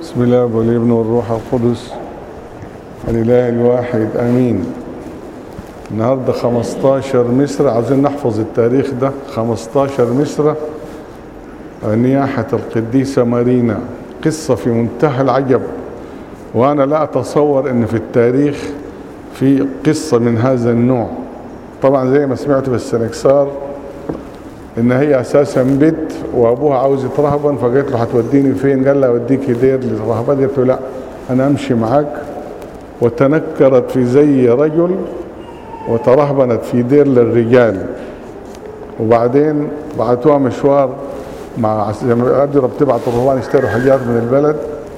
بسم الله والابن والروح القدس الإله الواحد آمين النهاردة 15 مصر عايزين نحفظ التاريخ ده 15 مصر نياحة القديسة مارينا قصة في منتهى العجب وأنا لا أتصور أن في التاريخ في قصة من هذا النوع طبعا زي ما سمعت بالسنكسار ان هي اساسا بنت وابوها عاوز يترهبن فقالت له هتوديني فين قال لها اوديك دير للرهبان قالت له لا انا امشي معاك وتنكرت في زي رجل وترهبنت في دير للرجال وبعدين بعتوها مشوار مع زي ما الأدرة بتبعت الرهبان يشتروا حاجات من البلد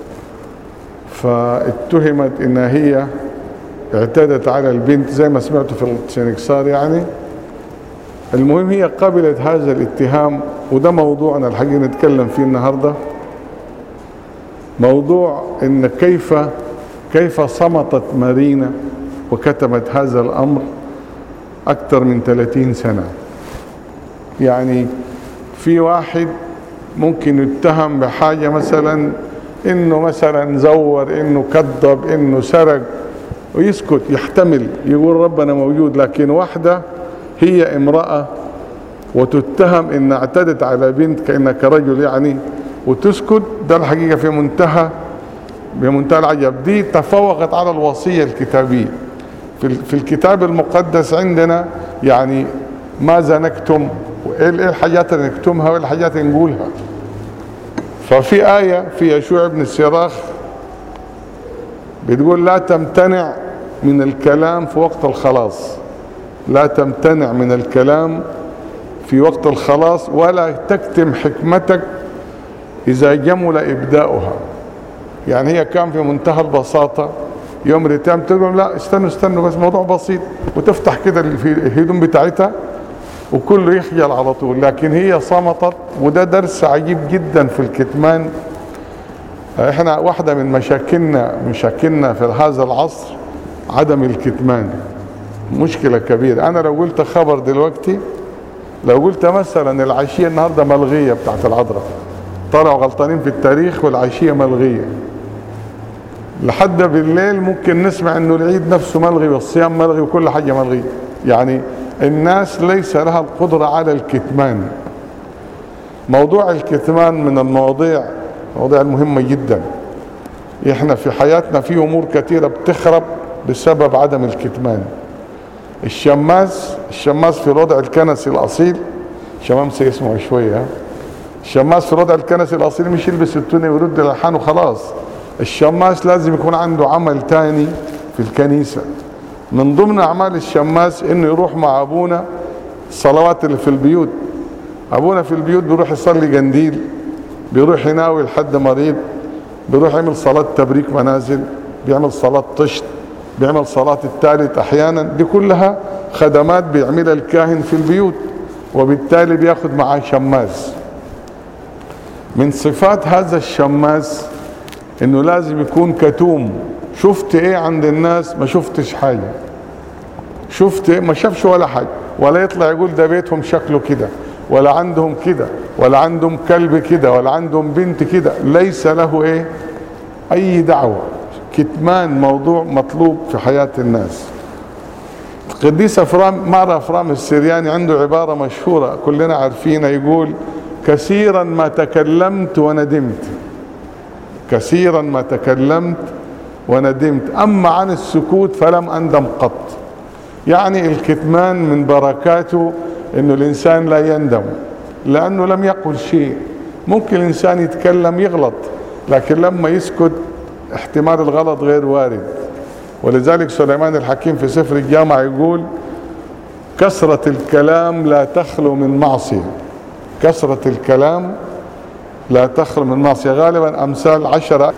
فاتهمت ان هي اعتدت على البنت زي ما سمعتوا في السنكسار يعني المهم هي قبلت هذا الاتهام وده موضوعنا الحقيقة نتكلم فيه النهاردة موضوع ان كيف كيف صمتت مارينا وكتمت هذا الامر اكثر من 30 سنة يعني في واحد ممكن يتهم بحاجة مثلا انه مثلا زور انه كذب انه سرق ويسكت يحتمل يقول ربنا موجود لكن واحدة هي امرأة وتتهم ان اعتدت على بنت كأنك رجل يعني وتسكت ده الحقيقة في منتهى بمنتهى العجب دي تفوقت على الوصية الكتابية في, في الكتاب المقدس عندنا يعني ماذا نكتم وايه الحاجات اللي نكتمها وايه الحاجات اللي نقولها ففي آية في يشوع بن السراخ بتقول لا تمتنع من الكلام في وقت الخلاص لا تمتنع من الكلام في وقت الخلاص ولا تكتم حكمتك إذا جمل إبداؤها يعني هي كان في منتهى البساطة يوم ريتام تقول لا استنوا استنوا بس موضوع بسيط وتفتح كده الهدوم بتاعتها وكله يخجل على طول لكن هي صمتت وده درس عجيب جدا في الكتمان احنا واحدة من مشاكلنا مشاكلنا في هذا العصر عدم الكتمان مشكلة كبيرة انا لو قلت خبر دلوقتي لو قلت مثلا العشية النهاردة ملغية بتاعت العذراء طلعوا غلطانين في التاريخ والعشية ملغية لحد بالليل ممكن نسمع انه العيد نفسه ملغي والصيام ملغي وكل حاجة ملغية يعني الناس ليس لها القدرة على الكتمان موضوع الكتمان من المواضيع المواضيع المهمة جدا احنا في حياتنا في امور كثيرة بتخرب بسبب عدم الكتمان الشماس الشماس في الوضع الكنسي الاصيل شمامسة اسمه شوية الشماس في الوضع الكنسي الاصيل مش يلبس التوني ويرد الالحان وخلاص الشماس لازم يكون عنده عمل تاني في الكنيسة من ضمن اعمال الشماس انه يروح مع ابونا الصلوات اللي في البيوت ابونا في البيوت بيروح يصلي قنديل بيروح يناول حد مريض بيروح يعمل صلاة تبريك منازل بيعمل صلاة طشت بيعمل صلاة الثالث احيانا دي كلها خدمات بيعملها الكاهن في البيوت وبالتالي بياخد معاه شماس من صفات هذا الشماس انه لازم يكون كتوم شفت ايه عند الناس ما شفتش حاجة شفت ايه ما شافش ولا حاجة ولا يطلع يقول ده بيتهم شكله كده ولا عندهم كده ولا عندهم كلب كده ولا عندهم بنت كده ليس له ايه اي دعوة كتمان موضوع مطلوب في حياة الناس القديس افرام مارا افرام السرياني عنده عبارة مشهورة كلنا عارفينها يقول كثيرا ما تكلمت وندمت كثيرا ما تكلمت وندمت أما عن السكوت فلم أندم قط يعني الكتمان من بركاته أنه الإنسان لا يندم لأنه لم يقل شيء ممكن الإنسان يتكلم يغلط لكن لما يسكت احتمال الغلط غير وارد ولذلك سليمان الحكيم في سفر الجامع يقول كثرة الكلام لا تخلو من معصية كثرة الكلام لا تخلو من معصية غالبا أمثال عشرة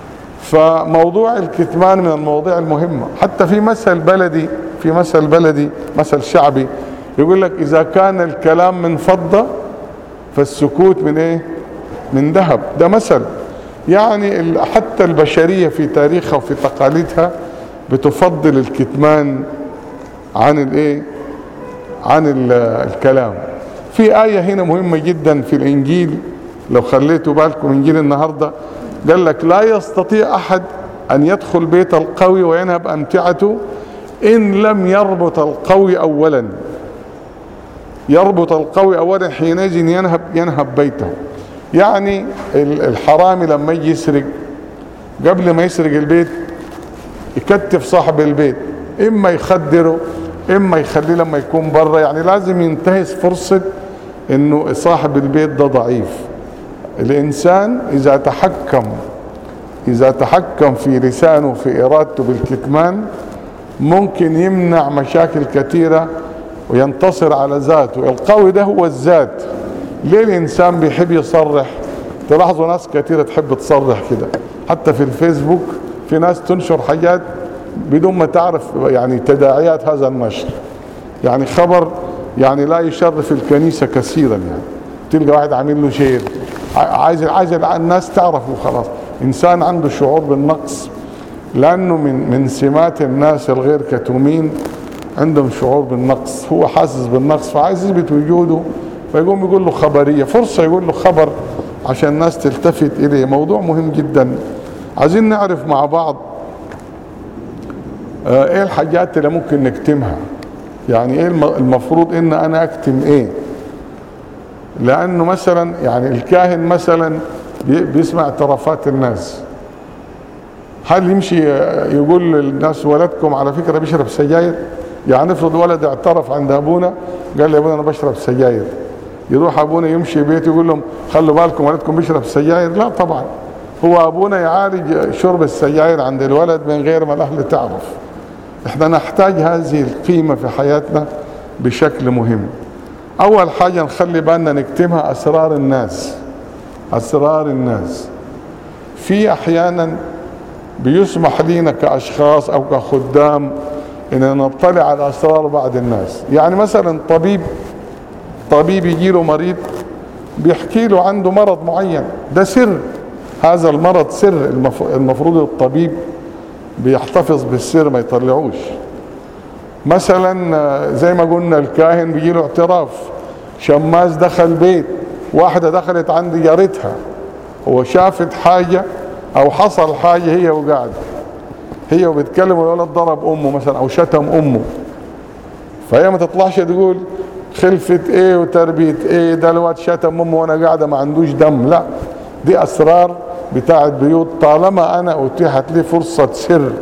فموضوع الكتمان من المواضيع المهمة حتى في مثل بلدي في مثل بلدي مثل شعبي يقول لك إذا كان الكلام من فضة فالسكوت من إيه من ذهب ده مثل يعني حتى البشرية في تاريخها وفي تقاليدها بتفضل الكتمان عن الايه عن الكلام في آية هنا مهمة جدا في الإنجيل لو خليتوا بالكم إنجيل النهاردة قال لك لا يستطيع أحد أن يدخل بيت القوي وينهب أمتعته إن لم يربط القوي أولا يربط القوي أولا حينئذ ينهب, ينهب بيته يعني الحرامي لما يجي يسرق قبل ما يسرق البيت يكتف صاحب البيت إما يخدره إما يخليه لما يكون برا يعني لازم ينتهز فرصة إنه صاحب البيت ده ضعيف الإنسان إذا تحكم إذا تحكم في لسانه في إرادته بالكتمان ممكن يمنع مشاكل كثيرة وينتصر على ذاته القوي ده هو الذات ليه الإنسان بيحب يصرح تلاحظوا ناس كثيرة تحب تصرح كده حتى في الفيسبوك في ناس تنشر حاجات بدون ما تعرف يعني تداعيات هذا النشر يعني خبر يعني لا يشرف الكنيسة كثيرا يعني تلقى واحد عامل له شير عايز عايز الناس تعرف وخلاص انسان عنده شعور بالنقص لانه من من سمات الناس الغير كتومين عندهم شعور بالنقص هو حاسس بالنقص فعايز يثبت وجوده فيقوم يقول له خبريه فرصه يقول له خبر عشان الناس تلتفت اليه موضوع مهم جدا عايزين نعرف مع بعض آه ايه الحاجات اللي ممكن نكتمها يعني ايه المفروض ان انا اكتم ايه لانه مثلا يعني الكاهن مثلا بيسمع اعترافات الناس هل يمشي يقول للناس ولدكم على فكره بيشرب سجاير يعني افرض ولد اعترف عند ابونا قال لي ابونا انا بشرب سجاير يروح ابونا يمشي بيته يقول لهم خلوا بالكم ولدكم بيشرب سجاير لا طبعا هو ابونا يعالج شرب السجاير عند الولد من غير ما الاهل تعرف احنا نحتاج هذه القيمه في حياتنا بشكل مهم اول حاجه نخلي بالنا نكتمها اسرار الناس اسرار الناس في احيانا بيسمح لنا كاشخاص او كخدام ان نطلع على اسرار بعض الناس يعني مثلا طبيب طبيب يجي له مريض بيحكي له عنده مرض معين ده سر هذا المرض سر المفروض الطبيب بيحتفظ بالسر ما يطلعوش مثلا زي ما قلنا الكاهن بيجي له اعتراف شماس دخل بيت واحدة دخلت عند جارتها وشافت حاجة او حصل حاجة هي وقاعدة هي وبتكلم والولد ضرب امه مثلا او شتم امه فهي ما تطلعش تقول خلفة ايه وتربية ايه ده الواد شتم امه وانا قاعدة ما عندوش دم لا دي اسرار بتاعت بيوت طالما انا اتيحت لي فرصة سر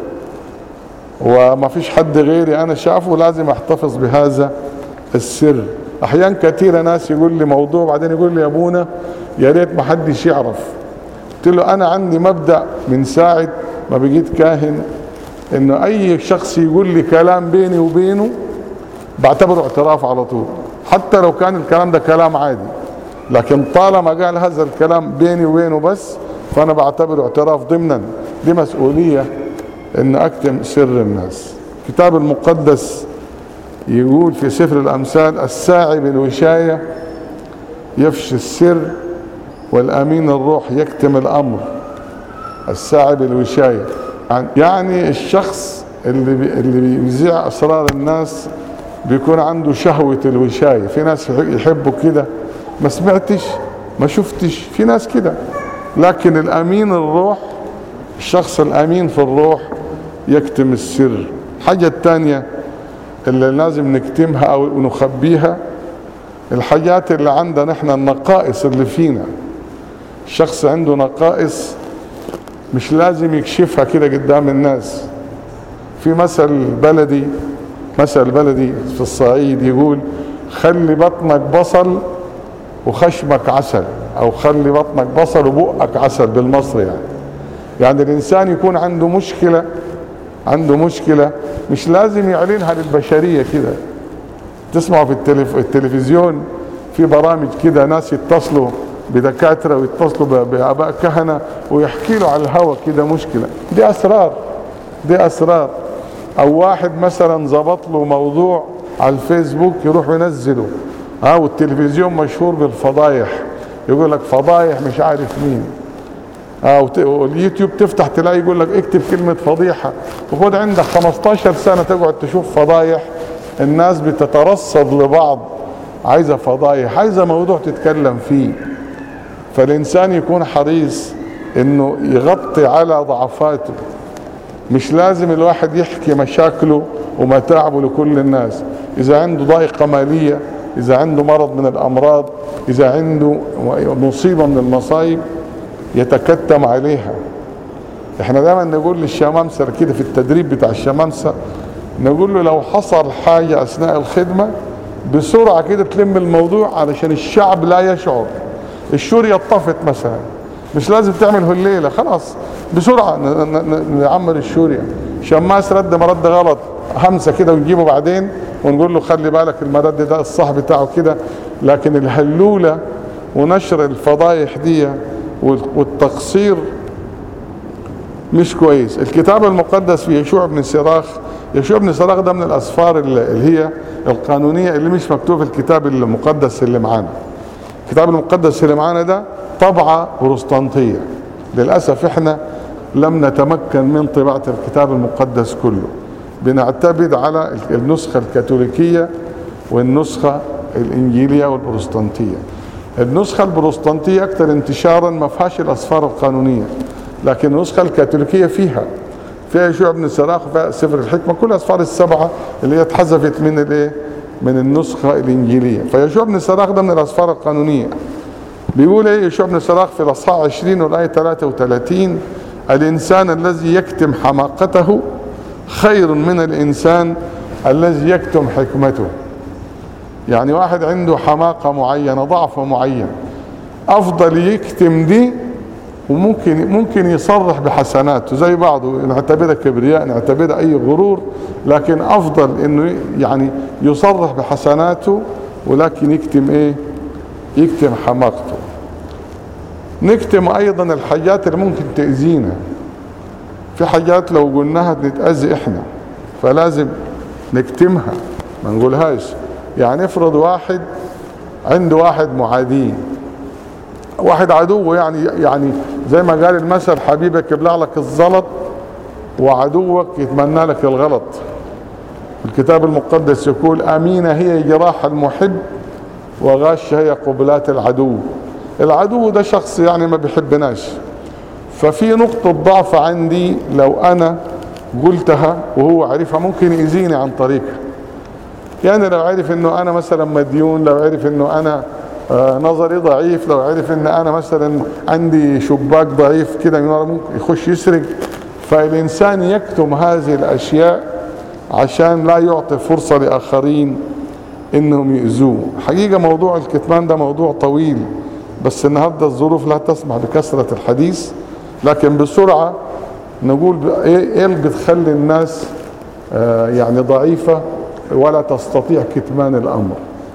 وما فيش حد غيري انا شافه لازم احتفظ بهذا السر احيان كثيرة ناس يقول لي موضوع بعدين يقول لي يا ابونا يا ريت ما حدش يعرف قلت له انا عندي مبدأ من ساعة ما بقيت كاهن انه اي شخص يقول لي كلام بيني وبينه بعتبره اعتراف على طول حتى لو كان الكلام ده كلام عادي لكن طالما قال هذا الكلام بيني وبينه بس فانا بعتبره اعتراف ضمنا دي مسؤولية ان اكتم سر الناس الكتاب المقدس يقول في سفر الامثال الساعي بالوشاية يفشي السر والامين الروح يكتم الامر الساعي بالوشاية يعني الشخص اللي بي اللي بيذيع اسرار الناس بيكون عنده شهوة الوشاية في ناس يحبوا كده ما سمعتش ما شفتش في ناس كده لكن الامين الروح الشخص الامين في الروح يكتم السر الحاجة الثانية اللي لازم نكتمها او نخبيها الحاجات اللي عندنا احنا النقائص اللي فينا الشخص عنده نقائص مش لازم يكشفها كده قدام الناس في مثل بلدي مثل بلدي في الصعيد يقول خلي بطنك بصل وخشمك عسل او خلي بطنك بصل وبقك عسل بالمصري يعني يعني الانسان يكون عنده مشكلة عنده مشكلة مش لازم يعلنها للبشرية كده تسمعوا في التلف... التلفزيون في برامج كده ناس يتصلوا بدكاترة ويتصلوا بآباء كهنة ويحكي له على الهوى كده مشكلة دي أسرار دي أسرار أو واحد مثلا ظبط له موضوع على الفيسبوك يروح ينزله ها والتلفزيون مشهور بالفضايح يقول لك فضايح مش عارف مين اه واليوتيوب تفتح تلاقي يقول لك اكتب كلمة فضيحة وخد عندك 15 سنة تقعد تشوف فضايح الناس بتترصد لبعض عايزة فضايح عايزة موضوع تتكلم فيه فالإنسان يكون حريص انه يغطي على ضعفاته مش لازم الواحد يحكي مشاكله ومتاعبه لكل الناس اذا عنده ضائقة مالية اذا عنده مرض من الامراض اذا عنده مصيبة من المصايب يتكتم عليها احنا دايما نقول للشمامسة كده في التدريب بتاع الشمامسة نقول له لو حصل حاجة اثناء الخدمة بسرعة كده تلم الموضوع علشان الشعب لا يشعر الشورية طفت مثلا مش لازم تعمل الليلة خلاص بسرعة نعمل الشورية شماس رد مرد غلط همسة كده ونجيبه بعدين ونقول له خلي بالك المرد ده الصح بتاعه كده لكن الهلولة ونشر الفضايح دي والتقصير مش كويس الكتاب المقدس في يشوع بن سراخ يشوع بن سراخ ده من الأسفار اللي هي القانونية اللي مش مكتوب في الكتاب المقدس اللي معانا الكتاب المقدس اللي معانا ده طبعة بروستانتية للأسف احنا لم نتمكن من طباعة الكتاب المقدس كله بنعتمد على النسخة الكاثوليكية والنسخة الإنجيلية والبروستانتية النسخة البروستانتية أكثر انتشارا ما فيهاش الأسفار القانونية لكن النسخة الكاثوليكية فيها فيها يشوع بن سراخ وفيها سفر الحكمة كل الأسفار السبعة اللي هي اتحذفت من الايه من النسخة الإنجيلية فيشوع بن سراخ ده من الأسفار القانونية بيقول ايه يشوع بن سراخ في الأصحاح 20 والآية 33 الإنسان الذي يكتم حماقته خير من الإنسان الذي يكتم حكمته يعني واحد عنده حماقة معينة ضعف معين أفضل يكتم دي وممكن ممكن يصرح بحسناته زي بعضه نعتبرها كبرياء نعتبرها اي غرور لكن افضل انه يعني يصرح بحسناته ولكن يكتم ايه يكتم حماقته نكتم ايضا الحاجات اللي ممكن تأذينا في حاجات لو قلناها نتأذي احنا فلازم نكتمها ما نقولهاش يعني افرض واحد عنده واحد معادين واحد عدو يعني يعني زي ما قال المثل حبيبك يبلع لك الزلط وعدوك يتمنى لك الغلط الكتاب المقدس يقول أمينة هي جراح المحب وغاشة هي قبلات العدو العدو ده شخص يعني ما بيحبناش ففي نقطة ضعف عندي لو أنا قلتها وهو عرفها ممكن يأذيني عن طريقها يعني لو عرف انه انا مثلا مديون لو عرف انه انا آه نظري ضعيف لو عرف ان انا مثلا عندي شباك ضعيف كده من ورا ممكن يخش يسرق فالانسان يكتم هذه الاشياء عشان لا يعطي فرصة لاخرين انهم يؤذوه حقيقة موضوع الكتمان ده موضوع طويل بس النهاردة الظروف لا تسمح بكثرة الحديث لكن بسرعة نقول ايه اللي بتخلي الناس آه يعني ضعيفة ولا تستطيع كتمان الامر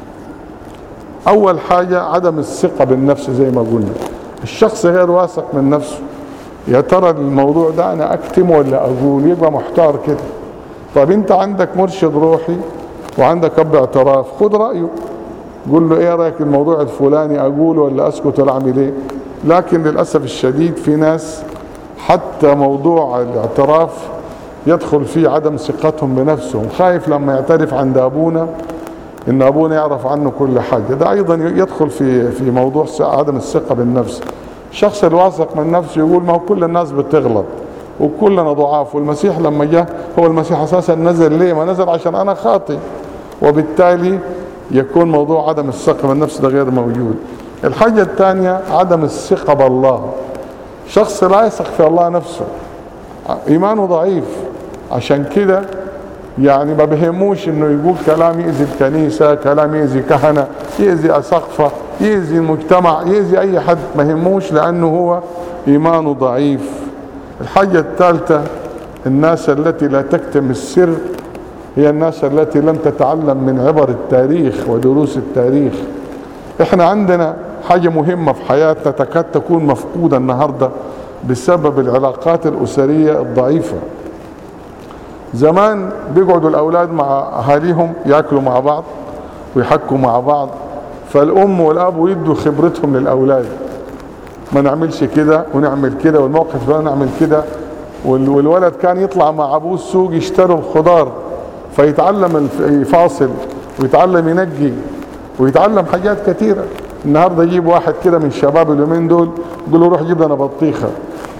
اول حاجة عدم الثقة بالنفس زي ما قلنا الشخص غير واثق من نفسه يا ترى الموضوع ده انا اكتمه ولا اقول يبقى محتار كده طب انت عندك مرشد روحي وعندك اب اعتراف خد رايه قول له ايه رايك الموضوع الفلاني اقوله ولا اسكت ولا اعمل ايه لكن للاسف الشديد في ناس حتى موضوع الاعتراف يدخل فيه عدم ثقتهم بنفسهم خايف لما يعترف عند ابونا ان ابونا يعرف عنه كل حاجه ده ايضا يدخل في في موضوع عدم الثقه بالنفس الشخص الواثق من نفسه يقول ما هو كل الناس بتغلط وكلنا ضعاف والمسيح لما جاء هو المسيح اساسا نزل ليه ما نزل عشان انا خاطئ وبالتالي يكون موضوع عدم الثقه بالنفس ده غير موجود الحاجه الثانيه عدم الثقه بالله شخص لا يثق في الله نفسه ايمانه ضعيف عشان كده يعني ما بهموش انه يقول كلام يأذي الكنيسة كلام يأذي كهنة يأذي أسقفة يأذي المجتمع يأذي أي حد ما يهموش لأنه هو إيمانه ضعيف الحاجة الثالثة الناس التي لا تكتم السر هي الناس التي لم تتعلم من عبر التاريخ ودروس التاريخ احنا عندنا حاجة مهمة في حياتنا تكاد تكون مفقودة النهاردة بسبب العلاقات الأسرية الضعيفة زمان بيقعدوا الأولاد مع أهاليهم يأكلوا مع بعض ويحكوا مع بعض فالأم والأب يدوا خبرتهم للأولاد ما نعملش كده ونعمل كده والموقف ده نعمل كده والولد كان يطلع مع أبوه السوق يشتروا الخضار فيتعلم يفاصل ويتعلم ينقي ويتعلم حاجات كثيرة النهاردة يجيب واحد كده من الشباب اليومين دول يقول له روح جيب لنا بطيخة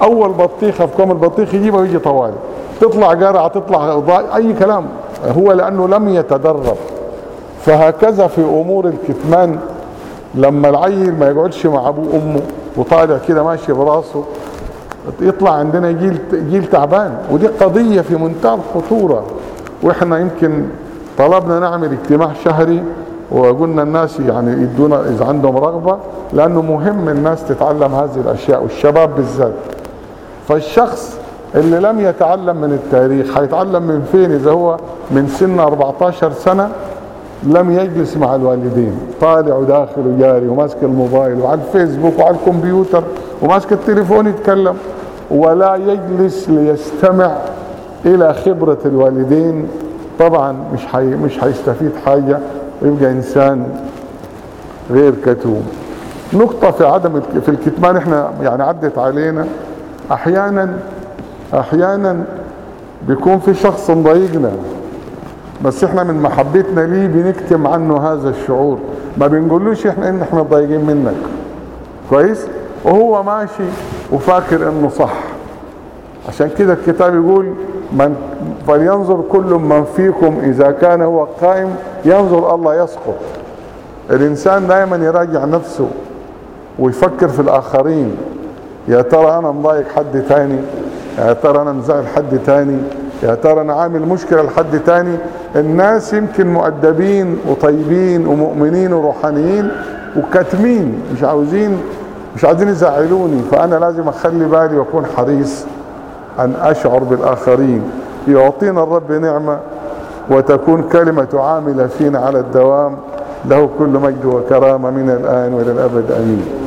اول بطيخه في كوم البطيخ يجيبها ويجي طوالي تطلع قرعه تطلع ضاي اي كلام هو لانه لم يتدرب فهكذا في امور الكتمان لما العيل ما يقعدش مع ابوه وامه وطالع كده ماشي براسه يطلع عندنا جيل جيل تعبان ودي قضيه في منتهى الخطوره واحنا يمكن طلبنا نعمل اجتماع شهري وقلنا الناس يعني يدونا اذا عندهم رغبه لانه مهم الناس تتعلم هذه الاشياء والشباب بالذات فالشخص اللي لم يتعلم من التاريخ هيتعلم من فين اذا هو من سن 14 سنه لم يجلس مع الوالدين طالع وداخل وجاري وماسك الموبايل وعلى الفيسبوك وعلى الكمبيوتر وماسك التليفون يتكلم ولا يجلس ليستمع الى خبرة الوالدين طبعا مش حي مش هيستفيد حاجة ويبقى انسان غير كتوم نقطة في عدم في الكتمان احنا يعني عدت علينا احيانا احيانا بيكون في شخص مضايقنا بس احنا من محبتنا ليه بنكتم عنه هذا الشعور ما بنقولوش احنا ان احنا ضايقين منك كويس وهو ماشي وفاكر انه صح عشان كده الكتاب يقول من فلينظر كل من فيكم اذا كان هو قائم ينظر الله يسقط الانسان دائما يراجع نفسه ويفكر في الاخرين يا ترى انا مضايق حد تاني يا ترى انا مزعل حد تاني يا ترى انا عامل مشكله لحد تاني الناس يمكن مؤدبين وطيبين ومؤمنين وروحانيين وكاتمين مش عاوزين مش عايزين يزعلوني فانا لازم اخلي بالي واكون حريص ان اشعر بالاخرين يعطينا الرب نعمه وتكون كلمه عامله فينا على الدوام له كل مجد وكرامه من الان والى الابد امين